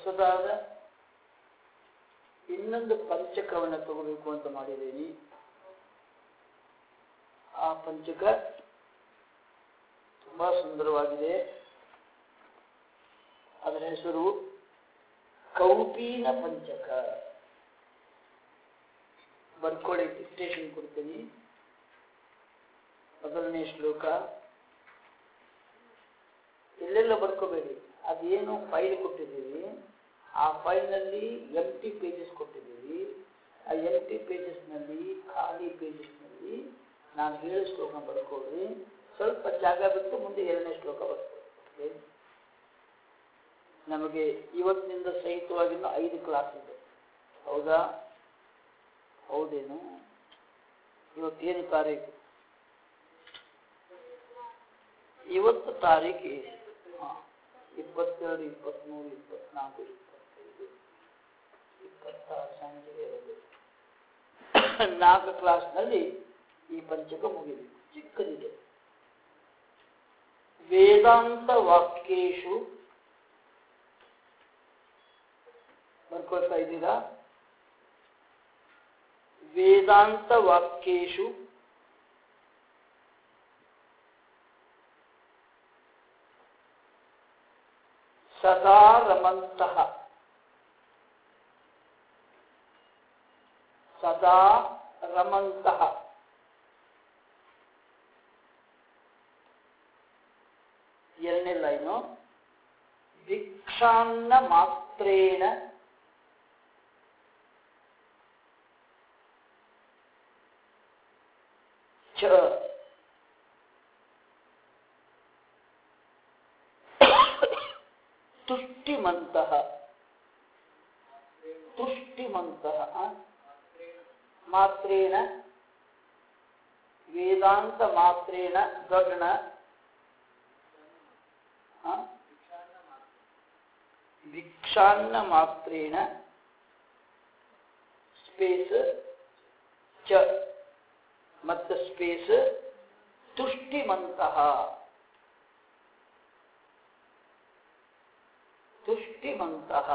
ಹೊಸದಾದ ಇನ್ನೊಂದು ಪಂಚಕವನ್ನು ತಗೋಬೇಕು ಅಂತ ಮಾಡಿದ್ದೀನಿ ಆ ಪಂಚಕ ತುಂಬಾ ಸುಂದರವಾಗಿದೆ ಅದರ ಹೆಸರು ಕೌಪೀನ ಪಂಚಕ ಬರ್ಕೊಳ್ಳಿ ಡಿಕ್ಟೇಷನ್ ಕೊಡ್ತೀನಿ ಮೊದಲನೇ ಶ್ಲೋಕ ಎಲ್ಲೆಲ್ಲ ಬರ್ಕೋಬೇಡಿ ಅದೇನು ಫೈಲ್ ಕೊಟ್ಟಿದ್ದೀವಿ ಆ ಫೈಲ್ನಲ್ಲಿ ಎಮ್ ಟಿ ಪೇಜಸ್ ಕೊಟ್ಟಿದ್ದೀವಿ ಆ ಎಮ್ ಟಿ ಪೇಜಸ್ನಲ್ಲಿ ಖಾಲಿ ಪೇಜಸ್ನಲ್ಲಿ ನಾನು ಹೇಳೋ ಶ್ಲೋಕ ಬರ್ಕೊಳ್ಳಿ ಸ್ವಲ್ಪ ಜಾಗ ಬಿಟ್ಟು ಮುಂದೆ ಎರಡನೇ ಶ್ಲೋಕ ಬರ್ಕೊಳ್ಳಿ ನಮಗೆ ಇವತ್ತಿನಿಂದ ಸಹಿತವಾಗಿನ ಐದು ಕ್ಲಾಸ್ ಇದೆ ಹೌದಾ ಹೌದೇನು ಇವತ್ತೇನು ತಾರೀಕು ಇವತ್ತು ತಾರೀಕು ಹಾಂ ಇಪ್ಪತ್ತೆರಡು ಇಪ್ಪತ್ತ್ಮೂರು ಇಪ್ಪತ್ನಾಲ್ಕು ಇಪ್ಪತ್ತೈದು ಇಪ್ಪತ್ತಾರು ಸಂಜೆ ಎರಡು ನಾಲ್ಕು ಕ್ಲಾಸ್ನಲ್ಲಿ ಈ ಪಂಚಕ ಮುಗಿದಿದೆ ಚಿಕ್ಕದಿದೆ ವೇದಾಂತ ವಾಕ್ಯೇಶು ಬರ್ಕೊಳ್ತಾ ಇದ್ದೀರಾ ವೇದಾಂತ ವಾಕ್ಯೇಶು ಸದಾ ರಮಂತಹ ಸದಾ ರಮಂತಹ ಎರಡನೇ ಲೈನು ಭಿಕ್ಷಾನ್ನ ಮಾತ್ರೇಣ ಚ ತುಷ್ಟಿಮಂತಹ ತುಷ್ಟಿಮಂತಹ ಆ? ಮಾತ್ರೇಣ ವೇದಾಂತ ಮಾತ್ರೇಣ ದೊಡ್ಡಣ ಆ? ಭಿಕ್ಷಾನ್ನ ಮಾತ್ರೇಣ ಸ್ಪೇಸ್ ಚ ಮತ್ತು ಸ್ಪೇಸ್ ತುಷ್ಟಿಮಂತಹ ತುಷ್ಟಿಮಂತಹ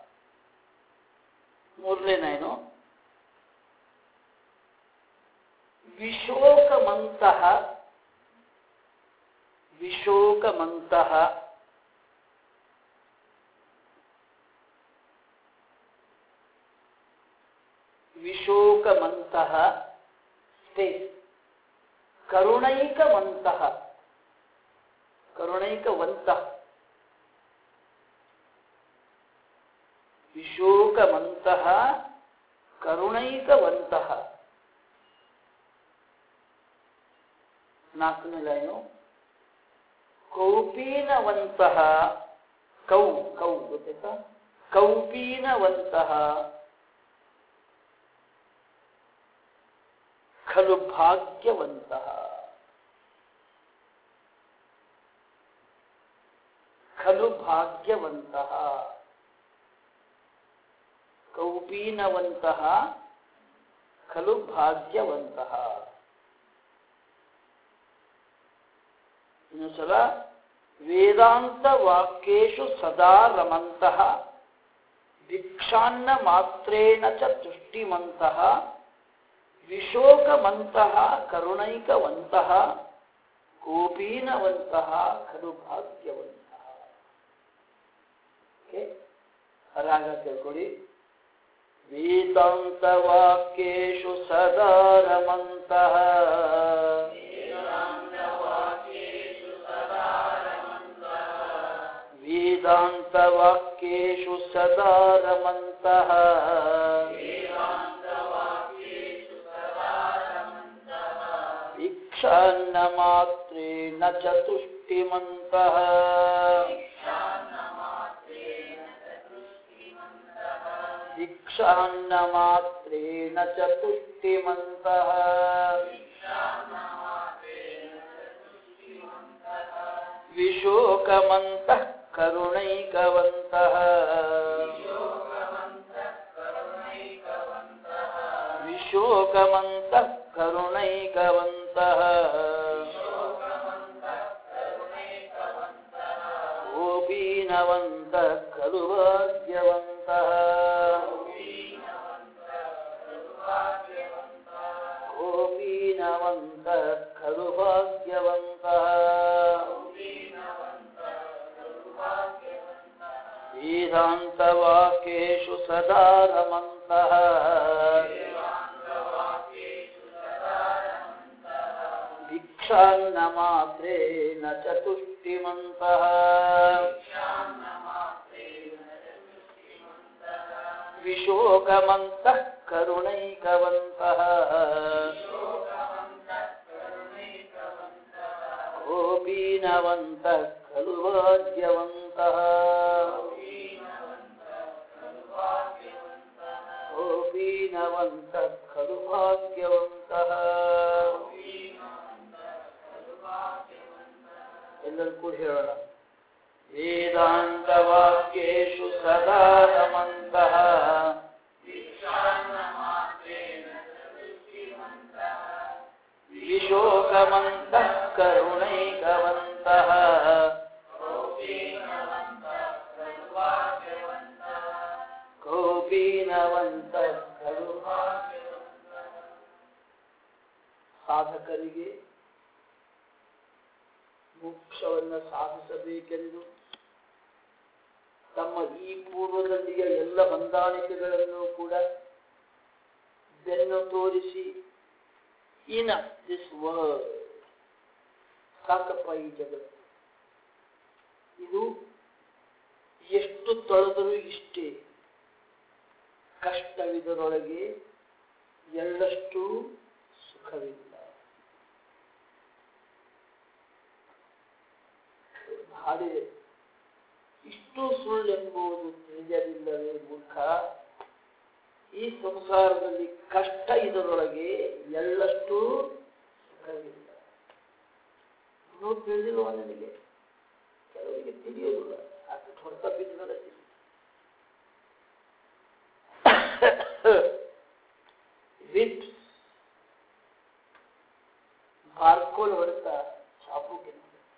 ಮೂರನೇ ಲೈನು ವಿಶೋಕಮಂತಹ ವಿಶೋಕಮಂತಹ ವಿಶೋಕಮಂತಹ ಸ್ಪೇಸ್ ಕರುಣೈಕವಂತಹ ಕರುಣೈಕವಂತಹ ವಿಶೋಕಮಂತಹ ಕರುಣೈಕವಂತಹ ನಾಲ್ಕನೇ ಲೈನು ಕೌಪೀನವಂತಹ ಕೌ ಕೌ ಗೊತ್ತಾಯ್ತಾ ಕೌಪೀನವಂತಹ ಖಲು ಭಾಗ್ಯವಂತಹ ಖಲು ಭಾಗ್ಯವಂತಹ ಕೌಪೀನವಂತಹ ಖಲು ಭಾಗ್ಯವಂತಹ ಇನ್ನೊಂದ್ಸಲ ವೇದಾಂತ ವಾಕ್ಯೇಶು ಸದಾ ರಮಂತಹ ಭಿಕ್ಷಾನ್ನ ಮಾತ್ರೇಣ ಚ ತುಷ್ಟಿಮಂತಹ ವಿಶೋಕಮಂತಹ ಕರುಣೈಕವಂತಹ ಕೋಪೀನವಂತಹ ಖಲು ಭಾಗ್ಯವಂತಹ ಓಕೆ ರಾಗ ಕೇಳ್ಕೊಳ್ಳಿ ವೇದಾಂತವಾಕ್ಯೇಷು ಸದಾ ರಮಂತಹ ವೇದಾಂತವಾಕ್ಯೇಷು ಸದಾ ರಮಂತಹ ಭಿಕ್ಷಾನ್ನ ಮಾತ್ರೇಣ ಚತುಷ್ಟಿಮಂತಹ ಭಿಕ್ಷಾನ್ನ ಮಾತ್ರೇಣ ಚತುಷ್ಟಿಮಂತಹ ವಿಶೋಕಮಂತಃ ಕರುಣೈಕವಂತಹ ವಿಶೋಕಮಂತಃ ಕರುಣೈಕವಂತಹ ಗೋಪೀನವಂತ ಖಲು ಭಾಗ್ಯವಂತಃ ಗೋಪೀನವಂತ ಖಲು ಭಾಗ್ಯವಂತಃ ವೇದಾಂತವಾಕ್ಯೇಷು ಸದಾ ರಮन्तः ಭಿಕ್ಷಾನ್ನ ಮಾತ್ರೇಣ ಚತುಷ್ಟಿಮन्तः ವಿಶೋಕಮन्तಃ ಕರುಣೈಕವಂತಃ ಗೋಪೀನವಂತಃ ಖಲು ಭಾಗ್ಯವಂತಃ ಗೋಪೀನವಂತಃ ಖಲು ಭಾಗ್ಯವಂತಃ ಎಲ್ಲರೂ ಕೂಡ ಹೇಳೋಣ ವೇದಾಂತವಾಕ್ಯೇಷು ಸದಾ ರಮन्तः ವಿಶೋಕಮन्तಃ ಕರುಣೈಕವಂತಃ ಗೋಪೀನವಂತಃ ಖಲು ಸಾಧಕರಿಗೆ ಮೋಕ್ಷವನ್ನು ಸಾಧಿಸಬೇಕೆಂದು ತಮ್ಮ ಈ ಪೂರ್ವದಲ್ಲಿಯ ಎಲ್ಲ ಹೊಂದಾಣಿಕೆಗಳನ್ನು ಕೂಡ ಬೆನ್ನು ತೋರಿಸಿ ಇನ ದಿಸ್ ವರ್ಲ್ಡ್ ಸಾಕಪ್ಪ ಈ ಜಗತ್ತು ಇದು ಎಷ್ಟು ತೊಳೆದರೂ ಇಷ್ಟೇ ಕಷ್ಟವಿದರೊಳಗೆ ಎಳ್ಳಷ್ಟು ಸುಖವಿಲ್ಲ ಹಾಡಿದೆ ಇಷ್ಟು ಸುಳ್ಳೆಂಬುದು ತಿಳಿಯಲಿಲ್ಲವೇ ಮೂರ್ಖ ಈ ಸಂಸಾರದಲ್ಲಿ ಕಷ್ಟ ಇದರೊಳಗೆ ಎಳ್ಳಷ್ಟು ಸುಖವಿಲ್ಲ ಇನ್ನೂ ತಿಳಿದಿಲ್ವ ನನಗೆ ಕೆಲವರಿಗೆ ತಿಳಿಯೋದಿಲ್ಲ ಅಷ್ಟು ಹೊರತ ಬಿದ್ದ ಮೇಲೆ ತಿಳಿಯುತ್ತೆ. ವಿಟ್ ಬಾರ್ಕೋಲ್ ಹೊಡೆತ ಚಾಪುಕಿನ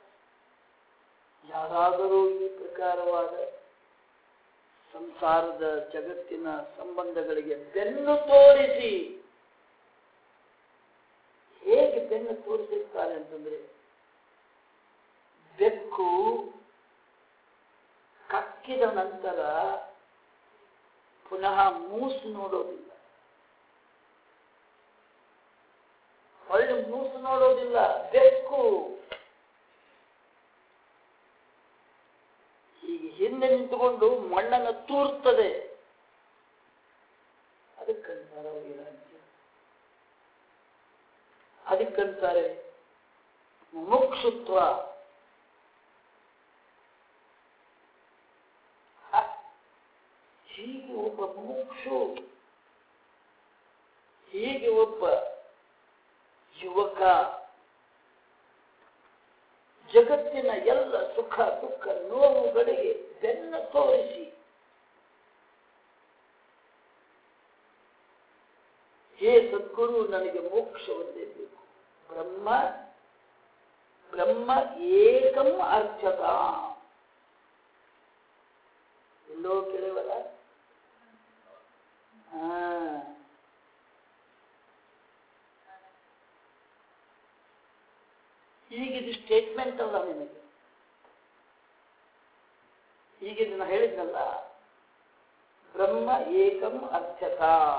ಯಾರಾದರೂ ಈ ಪ್ರಕಾರವಾದ ಸಂಸಾರದ ಜಗತ್ತಿನ ಸಂಬಂಧಗಳಿಗೆ ಬೆನ್ನು ತೋರಿಸಿ ಹೇಗೆ ಬೆನ್ನು ತೋರಿಸಿರ್ತಾರೆ ಅಂತಂದ್ರೆ ಬೆಕ್ಕು ಕಕ್ಕಿದ ನಂತರ ಪುನಃ ಮೂಸು ನೋಡೋದಿಲ್ಲ ಒಳ್ಳೆ ಮೂಸು ನೋಡೋದಿಲ್ಲ ಬೆಕ್ಕು ಹೀಗೆ ಹಿಂದೆ ನಿಂತುಕೊಂಡು ಮಣ್ಣನ್ನು ತೂರ್ತದೆ ಅದಕ್ಕಂತಾರೆ ವೈರಾಗ್ಯ ಅದಕ್ಕಂತಾರೆ ಮುಕ್ಷುತ್ವ ಹ, ಹೀಗೆ ಒಬ್ಬ ಮುಕ್ಷು ಹೀಗೆ ಒಬ್ಬ ಯುವಕ ಜಗತ್ತಿನ ಎಲ್ಲ ಸುಖ ದುಃಖ ನೋವುಗಳಿಗೆ ಬೆನ್ನ ತೋರಿಸಿ ಹೇ ಸದ್ಗುರು ನನಗೆ ಮೋಕ್ಷವನ್ನೇ ಬೇಕು ಬ್ರಹ್ಮ ಬ್ರಹ್ಮ ಏಕಂ ಅರ್ಚಕ ಎಲ್ಲೋ ಕೇಳಿವಲ್ಲ ಹಾ ಈಗಿದು ಸ್ಟೇಟ್ಮೆಂಟ್ ಅಲ್ಲ ನಿನಗೆ ಈಗ ಇದನ್ನ ಹೇಳಿದ್ನಲ್ಲ ಬ್ರಹ್ಮ ಏಕಂ ಅರ್ಚಕ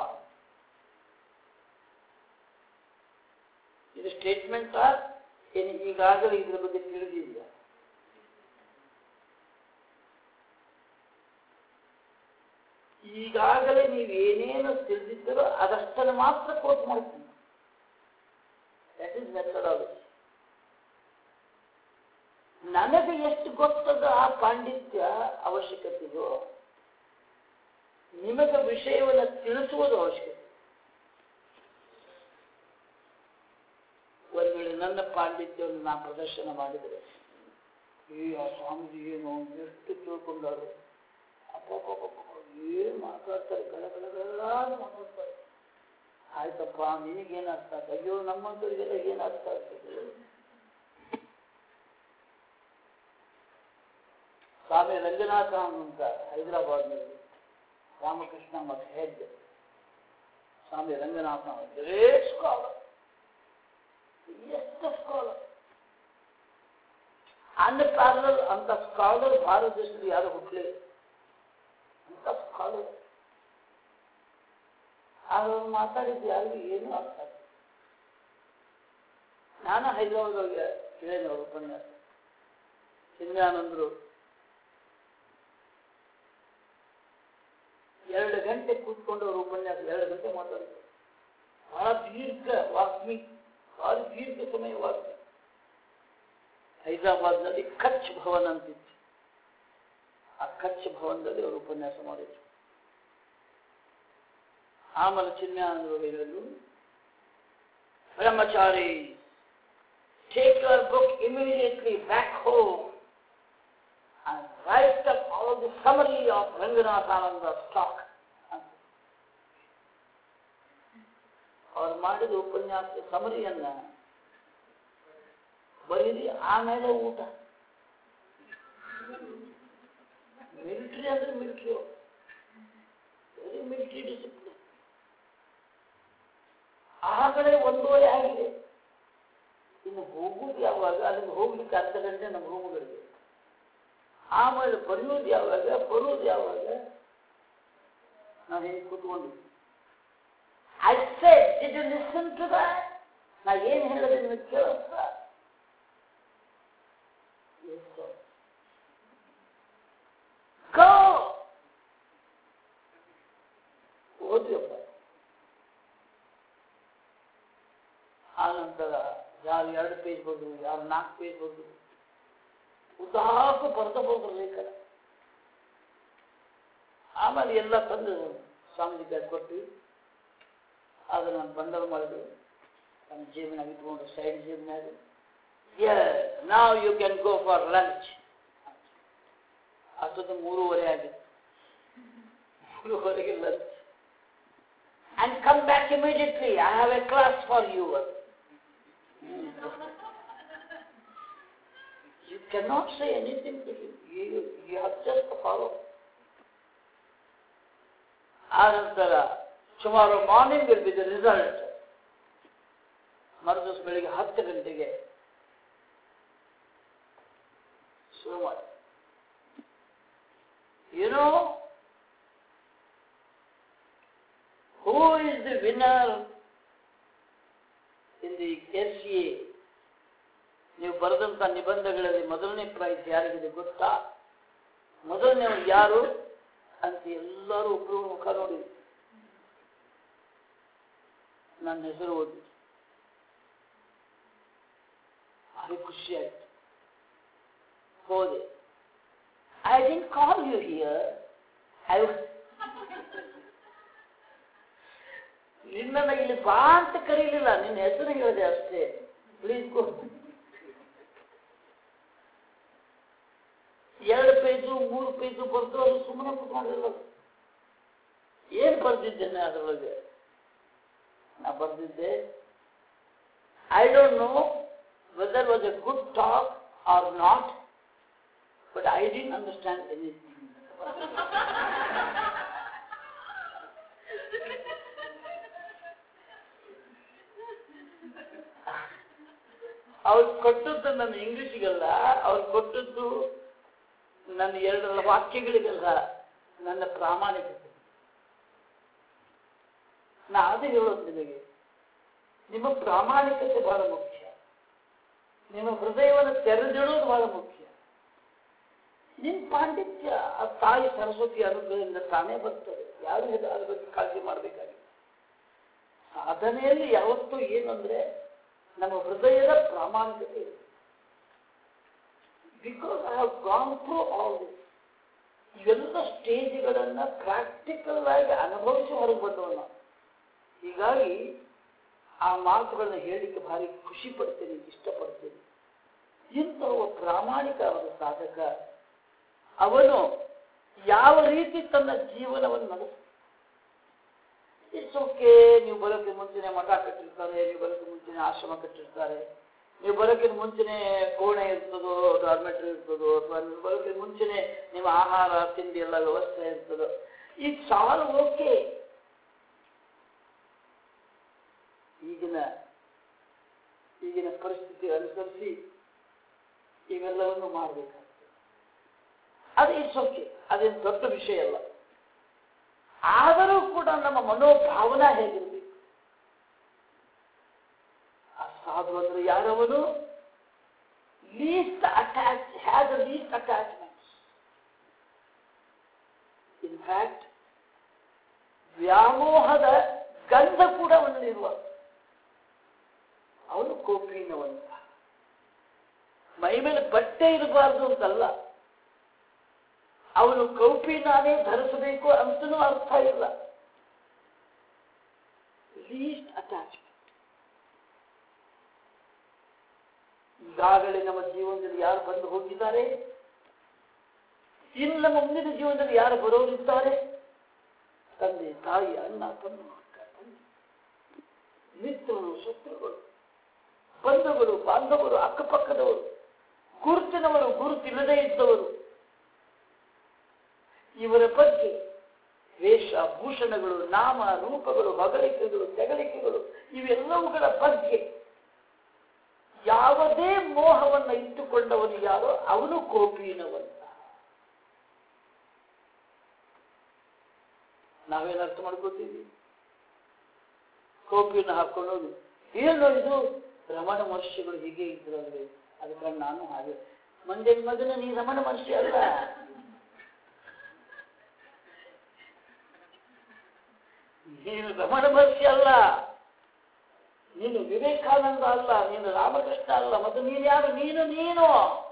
ಇದು ಸ್ಟೇಟ್ಮೆಂಟ್ ಏನು ಈಗಾಗಲೇ ಇದ್ರ ಬಗ್ಗೆ ತಿಳಿದಿದೆಯಾ ಈಗಾಗಲೇ ನೀವು ಏನೇನು ತಿಳಿದಿದ್ದೀರೋ ಅದಷ್ಟನ್ನು ಮಾತ್ರ ಕೋಟ್ ಮಾಡ್ತೀನಿ ದಟ್ ಇಸ್ ಮೆಥಡಾಲಜಿ ನನಗೆ ಎಷ್ಟು ಗೊತ್ತದ ಆ ಪಾಂಡಿತ್ಯ ಅವಶ್ಯಕತೆಯೋ ನಿಮಗೆ ವಿಷಯವನ್ನು ತಿಳಿಸುವುದು ಅವಶ್ಯಕತೆ ಒಂದು ವೇಳೆ ನನ್ನ ಪಾಂಡಿತ್ಯವನ್ನು ನಾ ಪ್ರದರ್ಶನ ಮಾಡಿದರೆ ಈ ಆ ಸ್ವಾಮೀಜಿ ಏನು ಎಷ್ಟು ತಿಳ್ಕೊಂಡಾರು ಅಪ್ಪಪ್ಪ ಏನು ಮಾತಾಡ್ತಾರೆ ಗಲ ಗಲ ಗಲ ಅಂತ ಮಾತಾಡ್ತಾರೆ ಆಯ್ತಪ್ಪ ನಿನಗೇನು ಅರ್ಥ ಆಗ್ತದೆ ಅಯ್ಯೋ ನಮ್ಮಂತವ್ರಿಗೆಲ್ಲ ಏನು ಅರ್ಥ ಆಗ್ತದೆ ಸ್ವಾಮಿ ರಂಗನಾಥ ಅಂತ ಹೈದರಾಬಾದ್ನಲ್ಲಿ Ramakrishna Math head Swami Ranganatha great scholar ಎಷ್ಟು ಸ್ಕಾಲರ್ ಅಂಡ್ ಪ್ಯಾರಲ್ ಅಂತ ಸ್ಕಾಲರ್ ಭಾರತ ದೇಶದಲ್ಲಿ ಯಾರು ಹುಟ್ಟಲಿ ಅಂತ ಸ್ಕಾಲರ್ ಅವ್ರು ಮಾತಾಡಿದ್ದು ಯಾರಿಗೂ ಏನೂ ಅರ್ಥ ಆಗಿಲ್ಲ. ನಾನು ಹೈದರಾಬಾದ್ ಹೋಗಿ ಕೇಳಿದೆ ಅವ್ರ ಉಪನ್ಯಾಸ ಚಿನ್ಮ್ಯಾನಂದರು ಎರಡು ಗಂಟೆ ಕೂತ್ಕೊಂಡು ಅವ್ರ ಉಪನ್ಯಾಸ ಎರಡು ಗಂಟೆ ಮಾತಾಡಿದ್ರು ಬಹಳ ದೀರ್ಘ ವಾಗ್ಮಿ ಬಹಳ ದೀರ್ಘ ಸಮಯ ವಾಗ್ಮಿ ಹೈದರಾಬಾದ್ನಲ್ಲಿ ಕಚ್ ಭವನ್ ಅಂತಿತ್ತು ಆ ಕಚ್ ಭವನದಲ್ಲಿ ಅವರು ಉಪನ್ಯಾಸ ಮಾಡಿದ್ರು ಆಮೇಲೆ ಚಿನ್ಮ್ಯಾನಂದರು ಹೇಳಿದ್ರು ಬ್ರಹ್ಮಚಾರಿ take your book immediately back home and write up all the summary of Ranganathananda's talk. ಅವ್ರು ಮಾಡಿದ ಉಪನ್ಯಾಸ ಸಮರಿಯನ್ನ ಬರೀರಿ ಆಮೇಲೆ ಊಟ ಮಿಲಿಟರಿ ಅಂದ್ರೆ ಮಿಲಿಟರಿ ವೆರಿ ಮಿಲಿಟರಿ ಡಿಸಿಪ್ಲಿನ್ ಆ ಕಡೆ ಒಂದೂವರೆ ಆಗಿದೆ ಇನ್ನು ಹೋಗುದು ಯಾವಾಗ ಅಲ್ಲಿಂದ ಹೋಗ್ಲಿಕ್ಕೆ ಅರ್ಧ ಗಂಟೆ ನಮ್ಮ ರೂಮ್ಗಳಿಗೆ ಆಮೇಲೆ ಬರೆಯೋದು ಯಾವಾಗ ಬರೋದು ಯಾವಾಗ ನಾವು ಹೇಗೆ ಕೂತ್ಕೊಂಡಿದ್ವಿ I said did you listen to that ನಾ ಏನು ಹೇಳಿದೆ ನಿಮಗೆ ಕೇಳಿಸ್ತಾ Yes, sir. Go! ಓದ್ಯಪ್ಪ ಆ ನಂತರ ಯಾರು ಎರಡು ಪೇಜ್ ಬರೆದ್ರು ಯಾರು ನಾಲ್ಕು ಪೇಜ್ ಬರೆದ್ರು ಉದಾಹರಣೆ ಬರ್ದ ಬರ್ಲೇಕಲ್ಲ ಆಮೇಲೆ ಎಲ್ಲ ತಂದು ಸ್ವಾಮೀಜಿ ಕೈ ಕೊಟ್ಟು ಆಗ ನಾನು ಬಂಡಲ್ ಮಾಡಿದೆ ನನ್ನ ಜೇಬಿನಾಗ ಇಟ್ಕೊಂಡು ಸೈಡ್ ಜೇಬಿನಾಗ ನಾವ್ you can go for lunch ಅಷ್ಟೊತ್ತು ಮೂರುವರೆ ಆಗಿತ್ತು ಮೂರುವರೆಗೆ lunch and come back immediately. I have a class for you. You cannot say anything to him. You, you have just to follow. ಆ ನಂತರ ಸುಮಾರು morning will be the result ಮರುದಿವಸ ಬೆಳಿಗ್ಗೆ ಹತ್ತು ಗಂಟೆಗೆ ಶುರು ಮಾಡಿ you know Who is the winner in the SCA? ನೀವು ಬರೆದಂತ ನಿಬಂಧಗಳಲ್ಲಿ ಮೊದಲನೇ ಪ್ರೈಸ್ ಯಾರಿಗಿದೆ ಗೊತ್ತಾ ಮೊದಲನೇ ಯಾರು ಅಂತ ಎಲ್ಲರೂ ಒಬ್ರು ಮುಖ ನೋಡಿ ನನ್ನ ಹೆಸರು ಓದಿ ಭಾರಿ ಖುಷಿ ಆಯ್ತು ಹೋದೆ I didn't call you here I ನಿನ್ನನ್ನು ಇಲ್ಲಿ ಬಾ ಅಂತ ಕರೀಲಿಲ್ಲ ನಿನ್ನ ಹೆಸರು ಹೇಳಿದೆ ಅಷ್ಟೇ ಪ್ಲೀಸ್ ಗೋ ಎರಡು ಪೇಜು ಮೂರು ಪೇಜು ಬರ್ದು ಅದು ಸುಮ್ಮನೆ ಕುತ್ಕೊಂಡಿಲ್ಲ ಏನ್ ಬರ್ದಿದ್ದೇನೆ ಅದರೊಳಗೆ ನಾ ಬರ್ದಿದ್ದೆ I don't know whether was a good talk or not but I didn't understand anything ಅವ್ರು ಕೊಟ್ಟದ್ದು ನನ್ನ ಇಂಗ್ಲಿಷಿಗಲ್ಲ ಅವ್ರು ಕೊಟ್ಟದ್ದು ನನ್ನ ಎರಡರ ವಾಕ್ಯಗಳಿಗಲ್ಲ ನನ್ನ ಪ್ರಾಮಾಣಿಕತೆ ನಾ ಅದು ಹೇಳೋದು ನಿಮಗೆ ನಿಮ್ಮ ಪ್ರಾಮಾಣಿಕತೆ ಬಹಳ ಮುಖ್ಯ ನಿಮ್ಮ ಹೃದಯವನ್ನು ತೆರೆದಿಡೋದು ಬಹಳ ಮುಖ್ಯ ನಿಮ್ಮ ಪಾಂಡಿತ್ಯ ಆ ತಾಯಿ ಸರಸ್ವತಿ ಅನುಗ್ರಹದಿಂದ ತಾನೇ ಬರ್ತದೆ ಯಾರು ಇದು ಅದ್ರ ಬಗ್ಗೆ ಕಾಳಜಿ ಮಾಡಬೇಕಾಗಿಲ್ಲ ಸಾಧನೆಯಲ್ಲಿ ಯಾವತ್ತೂ ಏನಂದ್ರೆ ನಮ್ಮ ಹೃದಯದ ಪ್ರಾಮಾಣಿಕತೆ ಇದೆ because I have gone through all this ಇವೆಲ್ಲ ಸ್ಟೇಜ್ಗಳನ್ನ ಪ್ರಾಕ್ಟಿಕಲ್ ಆಗಿ ಅನುಭವಿಸಿ ಹೊರಗೆ ಬಂದವನು ನಾನು ಹೀಗಾಗಿ ಆ ಮಾತುಗಳನ್ನ ಹೇಳಲಿಕ್ಕೆ ಭಾರಿ ಖುಷಿ ಪಡ್ತೇನೆ ಇಷ್ಟಪಡ್ತೇನೆ ಇಂತಹ ಪ್ರಾಮಾಣಿಕವಾದ ಸಾಧಕ ಅವನು ಯಾವ ರೀತಿ ತನ್ನ ಜೀವನವನ್ನು ನಡೆಸ್ತಾನೆ ಇಟ್ಸ್ ಓಕೆ ನೀವು ಬರೋಕ್ಕೆ ಮುಂಚೆನೆ ಮಠ ಕಟ್ಟಿರ್ತಾರೆ ನೀವು ಬರೋಕ್ಕೆ ಮುಂಚೆನೆ ಆಶ್ರಮ ಕಟ್ಟಿರ್ತಾರೆ ನೀವು ಬರೋಕ್ಕಿಂತ ಮುಂಚೆನೆ ಕೋಣೆ ಇರ್ತದೋ ಡಾರ್ಮೆಟ್ರಿ ಇರ್ತದೋ ಅಥವಾ ನೀವು ಬರೋಕ್ಕಿಂತ ಮುಂಚೆನೆ ನಿಮ್ಮ ಆಹಾರ ತಿಂಡಿ ಎಲ್ಲ ವ್ಯವಸ್ಥೆ ಇರ್ತದೋ ಈಗ ಸಾಲು ಓಕೆ ಈಗಿನ ಈಗಿನ ಪರಿಸ್ಥಿತಿ ಅನುಸರಿಸಿ ಇವೆಲ್ಲವನ್ನು ಮಾಡಬೇಕಾಗ್ತದೆ ಅದು ಇಟ್ಸ್ ಓಕೆ ಅದೇನು ದೊಡ್ಡ ವಿಷಯ ಅಲ್ಲ ಆದರೂ ಕೂಡ ನಮ್ಮ ಮನೋಭಾವನಾ ಹೇಗಿರಬೇಕು ಆ ಸಾಧು ಅಂದ್ರೆ ಯಾರವನು least attach has a least attachment in fact ವ್ಯಾಮೋಹದ ಗಂಧ ಕೂಡ ಅವನಲ್ಲಿರುವ ಅವನು ಕೋಪಿನವಂತ ಮೈ ಮೇಲೆ ಬಟ್ಟೆ ಇರಬಾರ್ದು ಅಂತಲ್ಲ ಅವನು ಕೌಪಿನಾನೇ ಧರಿಸಬೇಕು ಅಂತನೂ ಅರ್ಥ ಇಲ್ಲ ಲೀಸ್ಟ್ ಅಟ್ಯಾಚ್ಮೆಂಟ್ ಈಗಾಗಲೇ ನಮ್ಮ ಜೀವನದಲ್ಲಿ ಯಾರು ಬಂದು ಹೋಗಿದ್ದಾರೆ ಇನ್ನು ನಮ್ಮ ಮುಂದಿನ ಜೀವನದಲ್ಲಿ ಯಾರು ಬರೋರಿದ್ದಾರೆ ತಂದೆ ತಾಯಿ ಅಣ್ಣ ತಮ್ಮ ಅಕ್ಕ ತಂದೆ ಮಿತ್ರರು ಶತ್ರುಗಳು ಬಂಧುಗಳು ಬಾಂಧವರು ಅಕ್ಕಪಕ್ಕದವರು ಗುರುತಿನವರು ಗುರುತಿಲ್ಲದೆ ಇದ್ದವರು ಇವರ ಬಗ್ಗೆ ವೇಷ ಭೂಷಣಗಳು ನಾಮ ರೂಪಗಳು ಹೊಗಳಿಕೆಗಳು ತೆಗಳಿಕೆಗಳು ಇವೆಲ್ಲವುಗಳ ಬಗ್ಗೆ ಯಾವುದೇ ಮೋಹವನ್ನ ಇಟ್ಟುಕೊಂಡವನು ಯಾರೋ ಅವನು ಕೋಪಿನವಂತ ನಾವೇನು ಅರ್ಥ ಮಾಡ್ಕೋತೀವಿ ಕೋಪಿನ ಹಾಕೊಂಡು ಏನು ಇದು ರಮಣ ಮಹರ್ಷಿಗಳು ಹೀಗೆ ಇದ್ರಲ್ವೇ ಅದಕ್ಕೆ ನಾನು ಹಾಗೆ ಮಂಡ್ಯ ಮಗನ ನೀ ರಮಣ ಮಹರ್ಷಿ ಅಲ್ಲ ನೀನು ರಮಣ ಮಹರ್ಷಿ ಅಲ್ಲ ನೀನು ವಿವೇಕಾನಂದ ಅಲ್ಲ ನೀನು ರಾಮಕೃಷ್ಣ ಅಲ್ಲ ಮತ್ತು ನೀನು ಯಾರು ನೀನು ನೀನು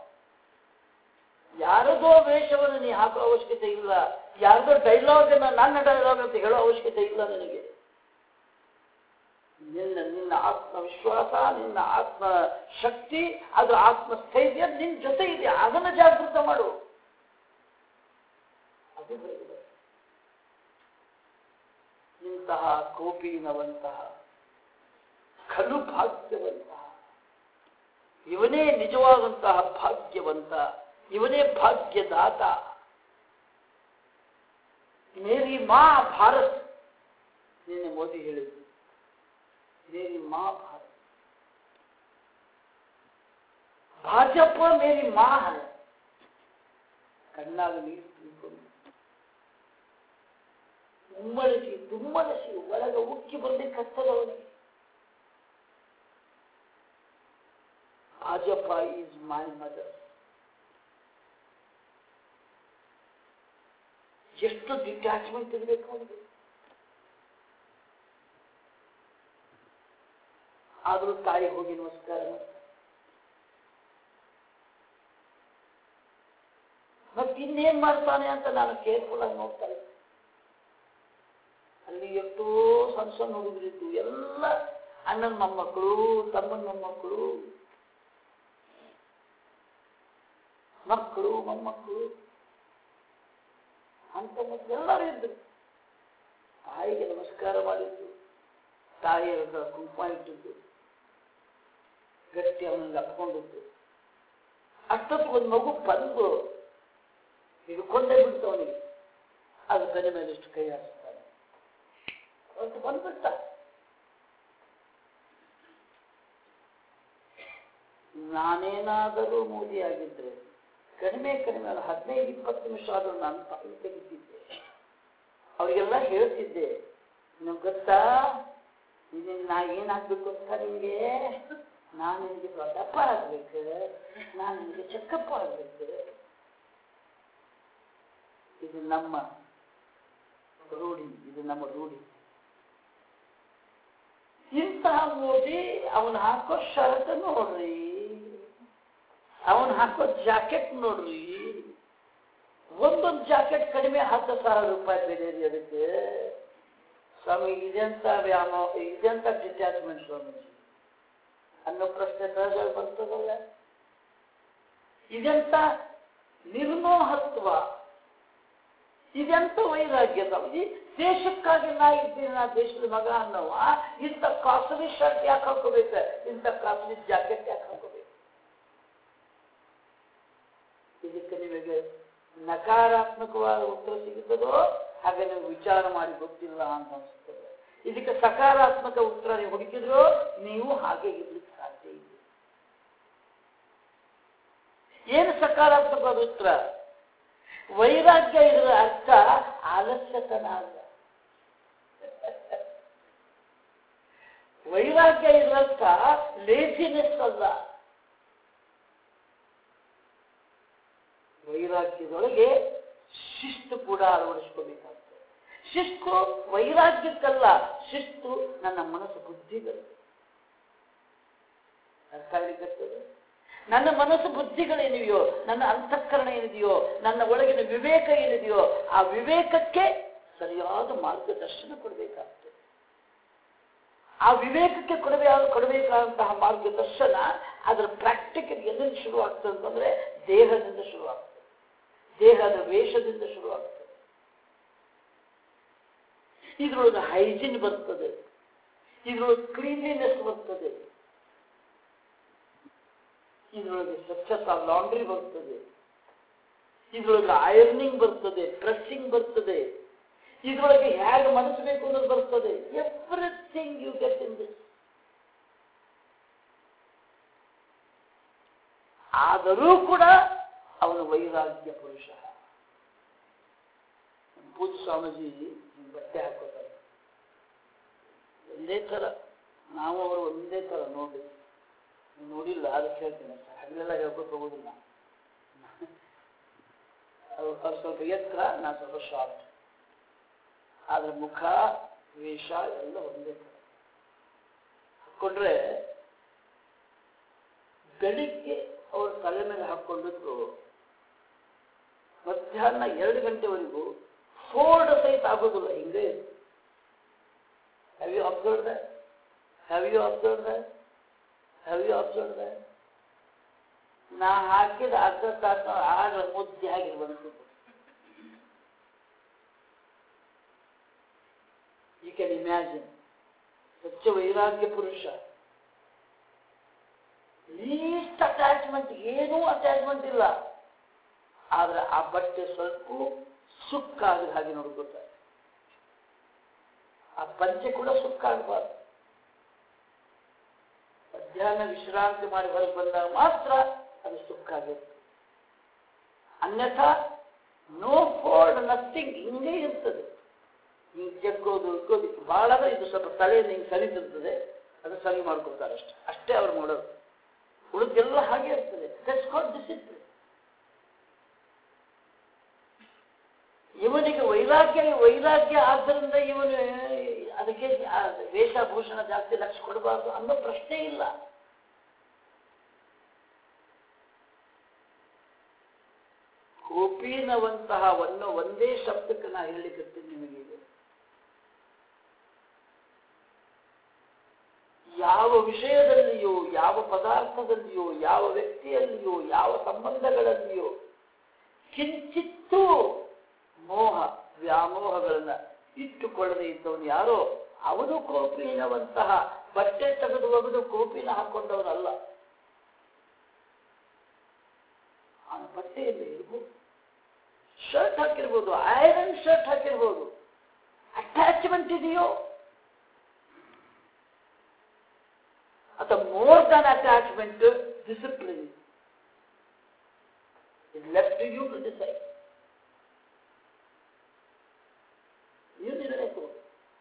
ಯಾರದೋ ವೇಷವನ್ನು ನೀ ಹಾಕೋ ಅವಶ್ಯಕತೆ ಇಲ್ಲ ಯಾರದೋ ಡೈಲಾಗ್ ಅನ್ನ ನನ್ನ ಡೈಲಾಗ್ ಅಂತ ಹೇಳೋ ಅವಶ್ಯಕತೆ ಇಲ್ಲ ನಿನಗೆ ನಿನ್ನ ನಿನ್ನ ಆತ್ಮವಿಶ್ವಾಸ ನಿನ್ನ ಆತ್ಮ ಶಕ್ತಿ ಅದು ಆತ್ಮಸ್ಥೈರ್ಯ ನಿನ್ನ ಜೊತೆ ಇದೆ ಅದನ್ನು ಜಾಗೃತ ಮಾಡು ಅದು ಬರೆದಿದೆ. ಇಂತಹ ಕೋಪಿನವಂತಹ ಖಲು ಭಾಗ್ಯವಂತಹ ಇವನೇ ನಿಜವಾದಂತಹ ಭಾಗ್ಯವಂತ ಇವನೇ ಭಾಗ್ಯದಾತ ಮೇರಿ ಮಾ ಭಾರತ್ ನಿನ್ನೆ ಮೋದಿ ಹೇಳಿದ್ರು ಮೇರಿ ಮಾ ಭಾರತ್ ಭಾಜಪ ಮೇರಿ ಮಾ ಹೈ ಕಣ್ಣಾಗ ನೀರು ತುಂಬಿಕೊಂಡು ಉಮ್ಮಳಿಸಿ ತುಮ್ಮಳಿಸಿ ಒಳಗ ಉಕ್ಕಿ ಬರ್ಲಿಕ್ಕೆ ಹತ್ತದವನಿಗೆ ಭಾಜಪ ಈಸ್ ಮೈ ಮದರ್ ಎಷ್ಟು ಡಿಟ್ಯಾಚ್ಮೆಂಟ್ ಇರಬೇಕು ಅವನಿಗೆ ಆದರೂ ತಾಯಿ ಹೋಗಿ ನಮಸ್ಕಾರ ಮಾಡ್ತಾರೆ ಮತ್ತೆ ಇನ್ನೇನ್ ಮಾಡ್ತಾನೆ ಅಂತ ನಾನು ಕೇರ್ಫುಲ್ ಆಗಿ ನೋಡ್ತಾ ಇದ್ದೆ ಅಲ್ಲಿ ಎಷ್ಟೋ ಸಣ್ಣ ಸಣ್ಣ ಹುಡುಗರಿದ್ದು ಎಲ್ಲ ಅಣ್ಣನ ಮೊಮ್ಮಕ್ಕಳು ತಮ್ಮನ ಮೊಮ್ಮಕ್ಕಳು ಮಕ್ಕಳು ಮೊಮ್ಮಕ್ಕಳು ಅಂತ ಮತ್ತೆ ಎಲ್ಲರೂ ಇದ್ರು ತಾಯಿಗೆ ನಮಸ್ಕಾರ ಮಾಡಿದ್ದು ತಾಯಿಯ ಕುಂಕುಮ ಇಟ್ಟಿದ್ದು ಗಟ್ಟಿ ಅವನಿಗೆ ಅಪ್ಕೊಂಡಿದ್ದು ಅಷ್ಟೊತ್ತು ಒಂದು ಮಗು ಬಂದು ಹಿಡ್ಕೊಂಡೇ ಬಿಡ್ತು ಅವನಿಗೆ ಅದು ಬೆಲೆ ಮೇಲೆ ಇಷ್ಟು ಕೈ ಹಾಕ್ತಾನೆ ಅವತ್ತು ಬಂದ್ಬಿಟ್ಟ ನಾನೇನಾದರೂ ಮೋದಿ ಆಗಿದ್ರೆ ಕಡಿಮೆ ಕಡಿಮೆ ಅಲ್ಲ ಹದಿನೈದು ಇಪ್ಪತ್ತು ನಿಮಿಷ ಆದರೂ ನಾನು ತಪ್ಪು ತೆಗಿತಿದ್ದೆ ಅವರಿಗೆಲ್ಲ ಹೇಳ್ತಿದ್ದೆ ನಿಮ್ಗೆ ಗೊತ್ತಾ ಇದು ನಾ ಏನಾಗ್ಬೇಕು ಅಂತ ನಿಮಗೆ ನಾನು ನಿಮಗೆ ದೊಡ್ಡಪ್ಪ ಆಗ್ಬೇಕು ನಾನು ನಿಮಗೆ ಚೆಕ್ಕಪ್ಪ ಆಗ್ಬೇಕು ಇದು ನಮ್ಮ ರೂಢಿ ಇದು ನಮ್ಮ ರೂಢಿ ಇಂತಹ ಮೋದಿ ಅವನು ಹಾಕೋ ಶರ್ಟ್ ನೋಡ್ರಿ ಅವನು ಹಾಕೋ ಜಾಕೆಟ್ ನೋಡ್ರಿ ಒಂದೊಂದು ಜಾಕೆಟ್ ಕಡಿಮೆ ಹತ್ತು ಸಾವಿರ ರೂಪಾಯಿ ಬೆಲೆ ರೀ ಅದಕ್ಕೆ ಸ್ವಾಮಿ ಇದೆಂತ ವ್ಯಾಮ ಇದೆಂತ ಡಿಟ್ಯಾಚ್ಮೆಂಟ್ ಸ್ವಾಮೀಜಿ ಅನ್ನೋ ಪ್ರಶ್ನೆ ಸಹಜ ಬರ್ತದಲ್ಲ ಇದೆಂತ ನಿರ್ಮೋಹತ್ವ ಇದೆಂತ ವೈರಾಗ್ಯ ಈ ದೇಶಕ್ಕಾಗಿ ನಾ ಇದ್ದೀನಿ ನಾ ದೇಶದ ಮಗ ಅನ್ನೋವ ಇಂಥ ಕಾಸ್ಟ್ಲಿ ಶರ್ಟ್ ಯಾಕೆ ಹಾಕೋಬೇಕು ಇಂಥ ಕಾಸ್ಟ್ಲಿ ಜಾಕೆಟ್ ಯಾಕೆ ಹಾಕೋಬೇಕು ಇದಕ್ಕೆ ನಿಮಗೆ ನಕಾರಾತ್ಮಕವಾದ ಉತ್ತರ ಸಿಗುತ್ತದೋ ಹಾಗೆ ನೀವು ವಿಚಾರ ಮಾಡಿ ಗೊತ್ತಿಲ್ಲ ಅಂತ ಅನಿಸುತ್ತದೆ ಇದಕ್ಕೆ ಸಕಾರಾತ್ಮಕ ಉತ್ತರ ನೀವು ಹುಡುಕಿದ್ರು ನೀವು ಹಾಗೆ ಇರ್ಲಿಕ್ಕೆ ಸಾಧ್ಯ ಇಲ್ಲ ಏನು ಸಕಾರಾತ್ಮಕವಾದ ಉತ್ತರ ವೈರಾಗ್ಯ ಇದರ ಅರ್ಥ ಆಲಸ್ಯತನ ಅಲ್ಲ ವೈರಾಗ್ಯ ಇದರ ಅರ್ಥ ಲೇಸಿನೆಸ್ ಅಲ್ಲ ವೈರಾಗ್ಯದೊಳಗೆ ಶಿಸ್ತು ಕೂಡ ಅಳವಡಿಸ್ಕೋಬೇಕಾಗ್ತದೆ ಶಿಸ್ತು ವೈರಾಗ್ಯಕ್ಕಲ್ಲ ಶಿಸ್ತು ನನ್ನ ಮನಸ್ಸು ಬುದ್ಧಿಗಳು ಅರ್ಥ ಆಗ್ಲಿಕ್ಕತ್ತದೆ ನನ್ನ ಮನಸ್ಸು ಬುದ್ಧಿಗಳೇನಿದೆಯೋ ನನ್ನ ಅಂತಃಕರಣ ಏನಿದೆಯೋ ನನ್ನ ಒಳಗಿನ ವಿವೇಕ ಏನಿದೆಯೋ ಆ ವಿವೇಕಕ್ಕೆ ಸರಿಯಾದ ಮಾರ್ಗದರ್ಶನ ಕೊಡಬೇಕಾಗ್ತದೆ ಆ ವಿವೇಕಕ್ಕೆ ಕೊಡಬೇ ಕೊಡಬೇಕಾದಂತಹ ಮಾರ್ಗದರ್ಶನ ಅದರ ಪ್ರಾಕ್ಟಿಕಲ್ ಎಲ್ಲಿಂದ ಶುರುವಾಗ್ತದೆ ಅಂತಂದ್ರೆ ದೇಹದಿಂದ ಶುರುವಾಗ್ತದೆ ದೇಹದ ವೇಷದಿಂದ ಶುರುವಾಗ್ತದೆ ಇದ್ರೊಳಗೆ ಹೈಜಿನ್ ಬರ್ತದೆ ಇದ್ರೊಳಗೆ ಕ್ಲೀನ್ಲಿನೆಸ್ ಬರ್ತದೆ ಇದರೊಳಗೆ ಸ್ವಚ್ಛತಾ ಲಾಂಡ್ರಿ ಬರ್ತದೆ ಇದರೊಳಗೆ ಐರನಿಂಗ್ ಬರ್ತದೆ ಪ್ರೆಸ್ಸಿಂಗ್ ಬರ್ತದೆ ಇದರೊಳಗೆ ಹೇಗೆ ಮನಸ್ಸಬೇಕು ಅನ್ನೋದು ಬರ್ತದೆ everything you get in this ಆದರೂ ಕೂಡ ಅವನು ವೈರಾಗ್ಯ ಪುರುಷ ಪೂಜ ಸ್ವಾಮೀಜಿ ಹಿಂಗ್ ಬಟ್ಟೆ ಹಾಕೋತಾರೆ ಒಂದೇ ತರ ನಾವು ಅವರು ಒಂದೇ ತರ ನೋಡಿ ನೀವು ನೋಡಿಲ್ಲ ಅದಕ್ಕೆ ಹೇಳ್ತೀನಿ ಅಷ್ಟೇ ಹಗಲೆಲ್ಲ ಹೇಳ್ಕೊತ ಹೋಗೋದಿಲ್ಲ ಅವ್ರು ಅವ್ರು ಸ್ವಲ್ಪ ಎತ್ತರ ನಾ ಸ್ವಲ್ಪ ಶಾರ್ಟ್ ಆದ್ರೆ ಮುಖ ವೇಷ ಎಲ್ಲ ಒಂದೇ ತರ ಹಾಕೊಂಡ್ರೆ ಬೆಳಿಗ್ಗೆ ಅವ್ರ ತಲೆ ಮೇಲೆ ಹಾಕೊಂಡಿದ್ರು ಮಧ್ಯಾಹ್ನ ಎರಡು ಗಂಟೆವರೆಗೂ ಫೋಲ್ಡ್ ಸಹಿತ ಆಗೋದಿಲ್ಲ ಹಿಂಗೆ have you observe that have you observe that have you observe that ನಾ ಹಾಕಿದ ಅರ್ಧ ತಾಸು ಆಗ ಮುದ್ದೆ ಆಗಿ ಬಂತು ಯು ಕ್ಯಾನ್ ಇಮ್ಯಾಜಿನ್ ಸ್ವಚ್ಛ ವೈರಾಗ್ಯ ಪುರುಷ ಲೀಸ್ಟ್ ಅಟ್ಯಾಚ್ಮೆಂಟ್ ಏನೂ ಅಟ್ಯಾಚ್ಮೆಂಟ್ ಇಲ್ಲ ಆದ್ರೆ ಆ ಬಟ್ಟೆ ಸ್ವಲ್ಪ ಸುಕ್ಕಾಗದ ಹಾಗೆ ನೋಡ್ಕೊತಾರೆ ಆ ಪಂಚೆ ಕೂಡ ಸುಕ್ಕಾಗಬಾರ್ದು ಮಧ್ಯಾಹ್ನ ವಿಶ್ರಾಂತಿ ಮಾಡಿ ಹೊರಗೆ ಬಂದಾಗ ಮಾತ್ರ ಅದು ಸುಕ್ಕಾಗಿರುತ್ತೆ ಅನ್ಯಥಾ ನೋ ಫೋಲ್ಡ್ ನಥಿಂಗ್ ಹಿಂಗೆ ಇರ್ತದೆ ಹಿಂಗೆ ಜಗ್ಗೋದು ಇಕ್ಕೋದು ಭಾಳ ಅಂದ್ರೆ ಇದು ಸ್ವಲ್ಪ ತಲೆಯಿಂದ ಹಿಂಗೆ ಸರಿತಿರ್ತದೆ ಅದು ಸರಿ ಮಾಡ್ಕೊತಾರೆ ಅಷ್ಟೇ ಅಷ್ಟೇ ಅವ್ರು ಮಾಡೋದು ಉಳಿದೆಲ್ಲ ಹಾಗೆ ಇರ್ತದೆ ದಟ್ಸ್ ಕಾಲ್ಡ್ ಡಿಸಿಪ್ಲಿನ್ ಇವನಿಗೆ ವೈರಾಗ್ಯ ವೈರಾಗ್ಯ ಆದ್ದರಿಂದ ಇವನು ಅದಕ್ಕೆ ಆ ವೇಷಭೂಷಣ ಜಾಸ್ತಿ ಲಕ್ಷ ಕೊಡಬಾರ್ದು ಅನ್ನೋ ಪ್ರಶ್ನೆ ಇಲ್ಲ ಕೋಪೀನವಂತಹ ಅನ್ನೋ ಒಂದೇ ಶಬ್ದಕ್ಕೆ ನಾ ಹೇಳಲಿಕ್ಕೆ ನಿಮಗೆ ಈಗ ಯಾವ ವಿಷಯದಲ್ಲಿಯೋ ಯಾವ ಪದಾರ್ಥದಲ್ಲಿಯೋ ಯಾವ ವ್ಯಕ್ತಿಯಲ್ಲಿಯೋ ಯಾವ ಸಂಬಂಧಗಳಲ್ಲಿಯೋ ಕಿಂಚಿತ್ತೂ ಮೋಹ ವ್ಯಾಮೋಹಗಳನ್ನ ಇಟ್ಟುಕೊಳ್ಳದೆ ಇದ್ದವನು ಯಾರೋ ಅವನು ಕೋಪಿನವಂತಹ ಬಟ್ಟೆ ತೆಗೆದು ಒಗೆದು ಕೋಪಿನ ಹಾಕೊಂಡವನಲ್ಲ ಅವನ ಬಟ್ಟೆಯಲ್ಲಿ ಇರ್ಬೋದು ಶರ್ಟ್ ಹಾಕಿರ್ಬೋದು ಐರನ್ ಶರ್ಟ್ ಹಾಕಿರ್ಬೋದು ಅಟ್ಯಾಚ್ಮೆಂಟ್ ಇದೆಯೋ ಅಥವಾ more than attachment discipline is left to you to decide. ನೀವು ನಿರ್ಣಯ ತಗೊಳ್ಳಿ.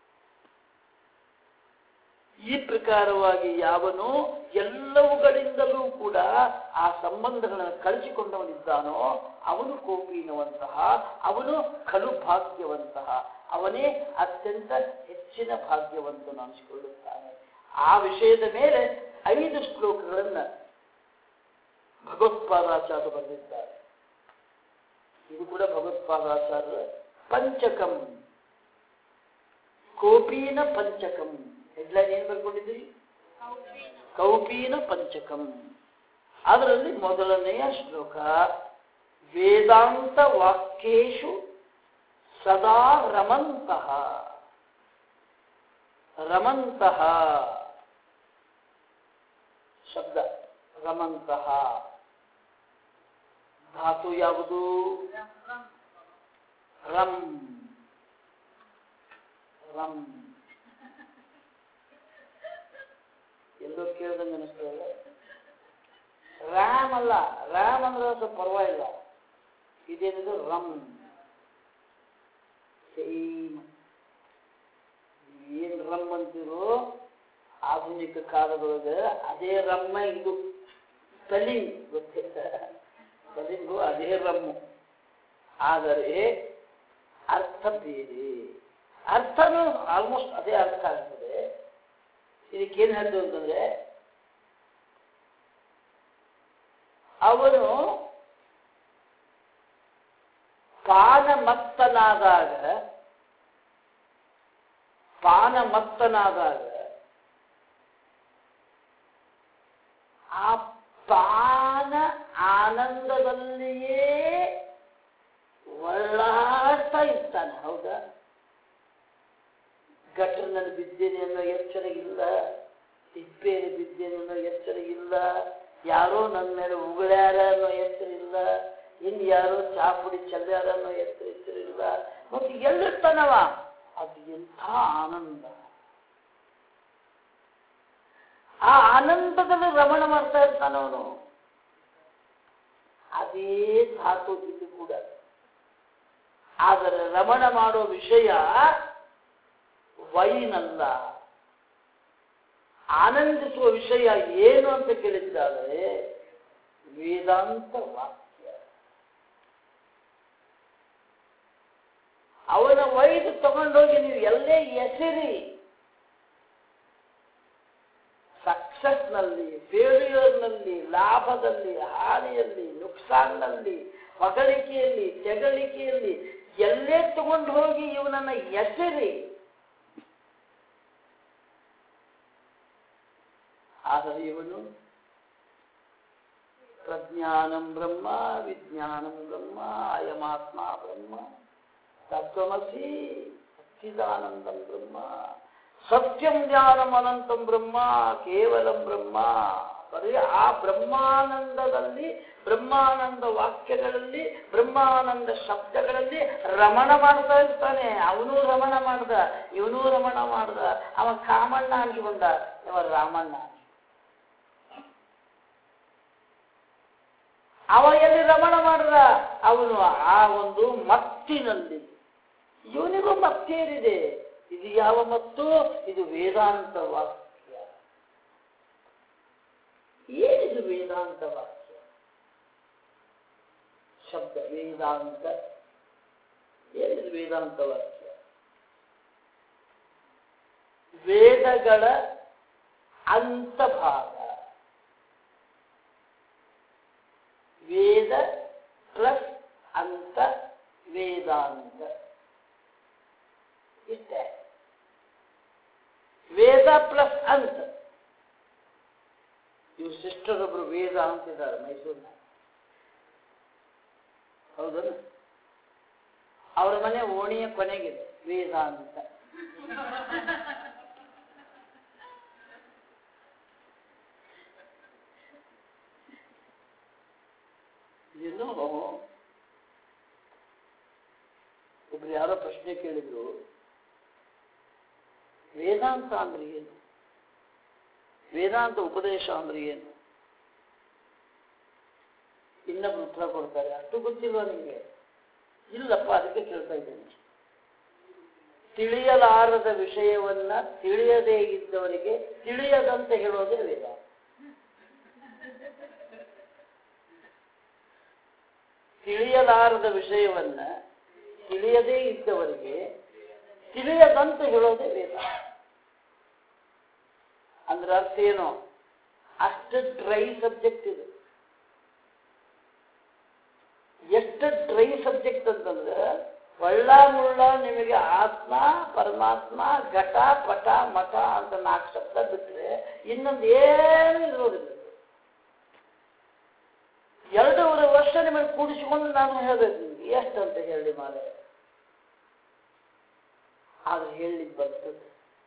ಈ ಪ್ರಕಾರವಾಗಿ ಯಾವನು ಎಲ್ಲವುಗಳಿಂದಲೂ ಕೂಡ ಆ ಸಂಬಂಧಗಳನ್ನು ಕಳಿಸಿಕೊಂಡವನಿದ್ದಾನೋ ಅವನು ಕೋಪಿನವಂತಹ ಅವನು ಖಲು ಭಾಗ್ಯವಂತಹ ಅವನೇ ಅತ್ಯಂತ ಹೆಚ್ಚಿನ ಭಾಗ್ಯವಂತನು ಅನಿಸಿಕೊಳ್ಳುತ್ತಾನೆ ಆ ವಿಷಯದ ಮೇಲೆ ಐದು ಶ್ಲೋಕಗಳನ್ನ ಭಗವತ್ಪಾದಾಚಾರ್ಯ ಬರೆದಿದ್ದಾರೆ ಇದು ಕೂಡ ಭಗವತ್ಪಾದಾಚಾರ್ಯ ಪಂಚಕಂ ಕೋಪೀನ ಪಂಚಕಂ ಹೆಡ್ಲೈನ್ ಏನ್ ಬರ್ಕೊಂಡಿದ್ದೀರಿ ಕೌಪೀನ ಪಂಚಕಂ ಅದರಲ್ಲಿ ಮೊದಲನೆಯ ಶ್ಲೋಕ ವೇದಾಂತ ವಾಕ್ಯೇಶು ಸದಾ ರಮಂತಹ ರಮಂತಹ ಶಬ್ದ ರಮಂತಹ ಧಾತು ಯಾವುದು ರಂ ರಂ ಎಲ್ಲೋ ಕೇಳ್ದಂಗೆ ಅನಿಸ್ತದೆ ರ್ಯಾಮ್ ಅಲ್ಲ ರ್ಯಾಮ್ ಅಂದ್ರೆ ಸ್ವಲ್ಪ ಪರವಾಗಿಲ್ಲ ಇದೇನಿದು ರಮ್ ಸೇಮ್ ಏನ್ ರಮ್ ಅಂತಿರೋ ಆಧುನಿಕ ಕಾಲದೊಳಗೆ ಅದೇ ರಮ್ಮ ಇದು ಸ್ಪೆಲ್ಲಿಂಗ್ ಗೊತ್ತಿಲ್ಲ ಸ್ಪೆಲ್ಲಿಂಗು ಅದೇ ರಮ್ಮು ಆದರೆ ಅರ್ಥ ಬೇರೆ ಅರ್ಥನೂ ಆಲ್ಮೋಸ್ಟ್ ಅದೇ ಅರ್ಥ ಆಗ್ತದೆ ಇದಕ್ಕೇನು ಹೇಳ್ತು ಅಂತಂದ್ರೆ ಅವನು ಪಾನಮತ್ತನಾದಾಗ ಪಾನಮತ್ತನಾದಾಗ ಆ ಪಾನ ಆನಂದದಲ್ಲಿಯೇ ಒಳ್ಳಾಡ್ತಾ ಇರ್ತಾನೆ ಹೌದಾ ಗಟ್ಟರಿನಲ್ಲಿ ಬಿದ್ದೇನೆ ಅನ್ನೋ ಎಚ್ಚರ ಇಲ್ಲ ತಿಪ್ಪೆಯಲ್ಲಿ ಬಿದ್ದೇನೆ ಅನ್ನೋ ಎಚ್ಚರ ಇಲ್ಲ ಯಾರೋ ನನ್ನ ಮೇಲೆ ಉಗುಳ್ಯಾರ ಅನ್ನೋ ಎಚ್ಚರ ಇಲ್ಲ ಇನ್ ಯಾರೋ ಚಾಪುಡಿ ಚೆಲ್ಲಾರ ಅನ್ನೋ ಎಚ್ಚರ ಎಚ್ಚರ ಇಲ್ಲ ಮತ್ತೆ ಎಲ್ಲಿರ್ತಾನವ ಅದು ಎಂಥ ಆನಂದ ಆ ಆನಂದದಲ್ಲಿ ರಮಣ ಮಾಡ್ತಾ ಇರ್ತಾನವನು ಅದೇ ಧಾತು ಇದು ಕೂಡ ಆದರೆ ರಮಣ ಮಾಡೋ ವಿಷಯ ವೈನಲ್ಲ ಆನಂದಿಸುವ ವಿಷಯ ಏನು ಅಂತ ಕೇಳಿದ್ದಾದರೆ ವೇದಾಂತ ವಾಕ್ಯ ಅವನ ವೈದು ತಗೊಂಡೋಗಿ ನೀವು ಎಲ್ಲೇ ಎಸಿರಿ ಸಕ್ಸಸ್ನಲ್ಲಿ ಫೇಲ್ಯೂರ್ನಲ್ಲಿ ಲಾಭದಲ್ಲಿ ಹಾನಿಯಲ್ಲಿ ನುಕ್ಸಾನ್ನಲ್ಲಿ ಹೊಗಳಿಕೆಯಲ್ಲಿ ತೆಗಳಿಕೆಯಲ್ಲಿ ಎಲ್ಲೇ ತಗೊಂಡು ಹೋಗಿ ಇವನನ್ನ ಎಸೆರಿ ಆದರೆ ಇವನು ಪ್ರಜ್ಞಾನಂ ಬ್ರಹ್ಮ ವಿಜ್ಞಾನಂ ಬ್ರಹ್ಮ ಅಯಮಾತ್ಮ ಬ್ರಹ್ಮ ತತ್ವಮಸಿ ಸಚ್ಚಿದಾನಂದಂ ಬ್ರಹ್ಮ ಸತ್ಯಂ ಜ್ಞಾನಂ ಅನಂತಂ ಬ್ರಹ್ಮ ಕೇವಲಂ ಬ್ರಹ್ಮ ಬರೀ ಆ ಬ್ರಹ್ಮಾನಂದದಲ್ಲಿ ಬ್ರಹ್ಮಾನಂದ ವಾಕ್ಯಗಳಲ್ಲಿ ಬ್ರಹ್ಮಾನಂದ ಶಬ್ದಗಳಲ್ಲಿ ರಮಣ ಮಾಡ್ತಾ ಇರ್ತಾನೆ ಅವನು ರಮಣ ಮಾಡ್ದ ಇವನು ರಮಣ ಮಾಡ್ದ ಅವ ಕಾಮಣ್ಣ ಅನ್ಸ್ಕೊಂಡ ಇವ ರಾಮಣ್ಣ ಅವ ಎಲ್ಲಿ ರಮಣ ಮಾಡ್ದ ಅವನು ಆ ಒಂದು ಮತ್ತಿನಲ್ಲಿ ಇವನಿಗೂ ಮತ್ತೇನಿದೆ ಇದು ಯಾವ ಮತ್ತು ಇದು ವೇದಾಂತ ವಾಕ್ಯ ಏನಿದು ವೇದಾಂತ ವಾಕ್ಯ ಶಬ್ದ ವೇದಾಂತ ಏನಿದು ವೇದಾಂತ ವಾಕ್ಯ ವೇದಗಳ ಅಂತಭಾಗ ವೇದ ಪ್ಲಸ್ ಅಂತ ವೇದಾಂತ ಇಷ್ಟೇ ವೇದ ಪ್ಲಸ್ ಅಂತ ಇವ್ರ ಸಿಸ್ಟರ್ ಒಬ್ರು ವೇದ ಅಂತಿದ್ದಾರೆ ಮೈಸೂರಿನ ಹೌದಲ್ಲ ಅವ್ರ ಮನೆ ಓಣಿಯ ಕೊನೆಗಿದೆ ವೇದ ಅಂತ ಇನ್ನು ಒಬ್ರು ಯಾರೋ ಪ್ರಶ್ನೆ ಕೇಳಿದ್ರು ವೇದಾಂತ ಅಂದ್ರೆ ಏನು ವೇದಾಂತ ಉಪದೇಶ ಅಂದ್ರೆ ಏನು ಇನ್ನೊಬ್ರು ಉತ್ತರ ಕೊಡ್ತಾರೆ ಅಷ್ಟು ಗೊತ್ತಿಲ್ವಾ ನಿಮಗೆ ಇಲ್ಲಪ್ಪ ಅದಕ್ಕೆ ಕೇಳ್ತಾ ಇದ್ದೇನೆ ತಿಳಿಯಲಾರದ ವಿಷಯವನ್ನ ತಿಳಿಯದೇ ಇದ್ದವರಿಗೆ ತಿಳಿಯದಂತೆ ಹೇಳೋದೇ ವೇದ ತಿಳಿಯಲಾರದ ವಿಷಯವನ್ನ ತಿಳಿಯದೇ ಇದ್ದವರಿಗೆ ತಿಳಿಯದಂತೆ ಹೇಳೋದೇ ವೇದ ಅಂದ್ರೆ ಅರ್ಥ ಏನು ಅಷ್ಟು ಡ್ರೈ ಸಬ್ಜೆಕ್ಟ್ ಇದು ಎಷ್ಟು ಡ್ರೈ ಸಬ್ಜೆಕ್ಟ್ ಅಂತಂದ್ರೆ ಒಳ್ಳ ಮುಳ್ಳ ನಿಮಗೆ ಆತ್ಮ ಪರಮಾತ್ಮ ಘಟ ಪಟ ಮಠ ಅಂತ ನಾಲ್ಕು ಶಬ್ದ ಬಿಟ್ರೆ ಇನ್ನೊಂದು ಏನು ಇರೋದಿಲ್ಲ ಎರಡೂವರೆ ವರ್ಷ ನಿಮಗೆ ಕೂಡಿಸಿಕೊಂಡು ನಾನು ಹೇಳ್ಬೇಕು ನಿಮ್ಗೆ ಎಷ್ಟು ಅಂತ ಹೇಳಿ ಮಾರೆ ಆದ್ರೆ ಹೇಳಲಿಕ್ಕೆ ಬರ್ತದೆ